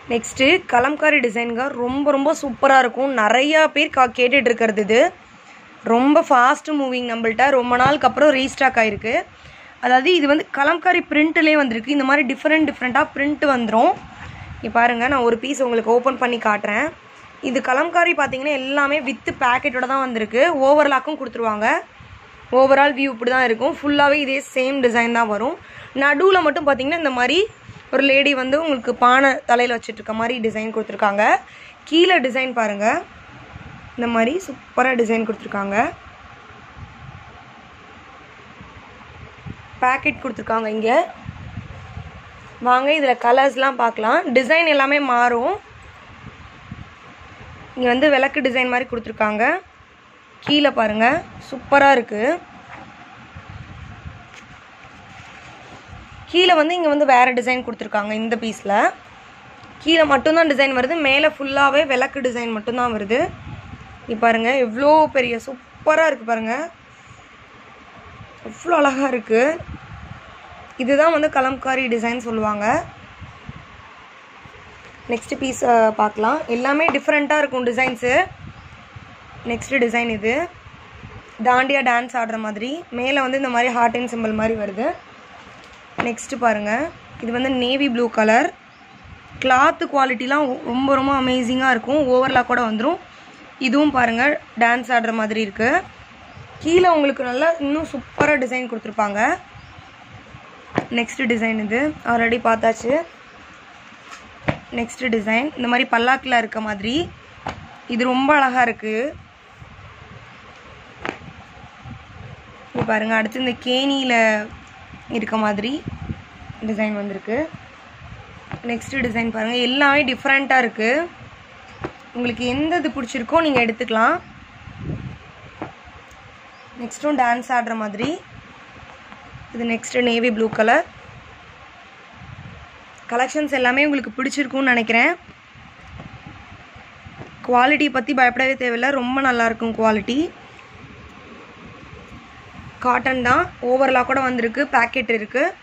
next Kalamkari டிசைனுங்க ரொம்ப ரொம்ப சூப்பராக இருக்கும் நிறையா பேர் கா கேட்டுட்டு இருக்கிறது இது ரொம்ப ஃபாஸ்ட் மூவிங் நம்மள்ட்ட ரொம்ப நாளுக்கு அப்புறம் ரீஸ்டாக் ஆயிருக்கு அதாவது இது வந்து கலம்காரி பிரிண்ட்லேயே வந்திருக்கு இந்த மாதிரி டிஃப்ரெண்ட் டிஃப்ரெண்ட்டாக பிரிண்ட் வந்துடும் இங்கே பாருங்கள் நான் ஒரு பீஸ் உங்களுக்கு ஓப்பன் பண்ணி காட்டுறேன் இது கலம்காரி பார்த்தீங்கன்னா எல்லாமே வித்து பேக்கெட்டோட தான் வந்திருக்கு ஓவர்லாக்கும் கொடுத்துருவாங்க ஓவரால் வியூ இப்படி தான் இருக்கும் ஃபுல்லாகவே இதே சேம் டிசைன் தான் வரும் நடுவில் மட்டும் பார்த்தீங்கன்னா இந்த மாதிரி ஒரு லேடி வந்து உங்களுக்கு பானை தலையில் வச்சுட்டு இருக்க மாதிரி டிசைன் கொடுத்துருக்காங்க கீழே டிசைன் பாருங்கள் இந்த மாதிரி சூப்பராக டிசைன் கொடுத்துருக்காங்க பேக்கெட் கொடுத்துருக்காங்க இங்கே வாங்க இதில் கலர்ஸ்லாம் பார்க்கலாம் டிசைன் எல்லாமே மாறும் இங்கே வந்து விளக்கு டிசைன் மாதிரி கொடுத்துருக்காங்க கீழே பாருங்கள் சூப்பராக இருக்குது கீழே வந்து இங்கே வந்து வேறு டிசைன் கொடுத்துருக்காங்க இந்த பீஸில் கீழே மட்டும்தான் டிசைன் வருது மேலே ஃபுல்லாகவே விளக்கு டிசைன் மட்டும்தான் வருது இங்கே பாருங்கள் எவ்வளோ பெரிய சூப்பராக இருக்குது பாருங்கள் எவ்வளோ அழகாக இருக்குது இதுதான் வந்து கலம்காரி டிசைன் சொல்லுவாங்க நெக்ஸ்ட் பீஸ் பார்க்கலாம் எல்லாமே டிஃப்ரெண்ட்டாக இருக்கும் டிசைன்ஸு நெக்ஸ்ட் டிசைன் இது தாண்டியா டான்ஸ் ஆடுற மாதிரி மேலே வந்து இந்த மாதிரி ஹார்ட் அண்ட் சிம்பிள் மாதிரி வருது நெக்ஸ்ட்டு பாருங்கள் இது வந்து நேவி ப்ளூ கலர் கிளாத்து குவாலிட்டிலாம் ரொம்ப ரொம்ப அமேசிங்காக இருக்கும் ஓவர்லாக் கூட வந்துடும் இதுவும் பாருங்கள் டான்ஸ் ஆடுற மாதிரி இருக்குது கீழே உங்களுக்கு நல்லா இன்னும் சூப்பராக டிசைன் கொடுத்துருப்பாங்க நெக்ஸ்ட் டிசைன் இது ஆல்ரெடி பார்த்தாச்சு நெக்ஸ்ட் டிசைன் இந்த மாதிரி பல்லாக்கில் இருக்க மாதிரி இது ரொம்ப அழகாக இருக்குது இது பாருங்கள் அடுத்து இந்த கேணியில் இருக்க மாதிரி டிசைன் வந்திருக்கு நெக்ஸ்ட் டிசைன் பாருங்கள் எல்லாமே டிஃப்ரெண்ட்டாக இருக்குது உங்களுக்கு எந்த இது பிடிச்சிருக்கோ நீங்கள் எடுத்துக்கலாம் நெக்ஸ்ட்டும் டான்ஸ் ஆடுற மாதிரி இது next navy blue colour collections எல்லாமே உங்களுக்கு பிடிச்சிருக்கும்னு நினைக்கிறேன் குவாலிட்டி பற்றி பயப்படவே தேவையில்லை ரொம்ப நல்லாயிருக்கும் குவாலிட்டி காட்டன் தான் ஓவர்லாக் கூட வந்திருக்கு பேக்கெட் இருக்குது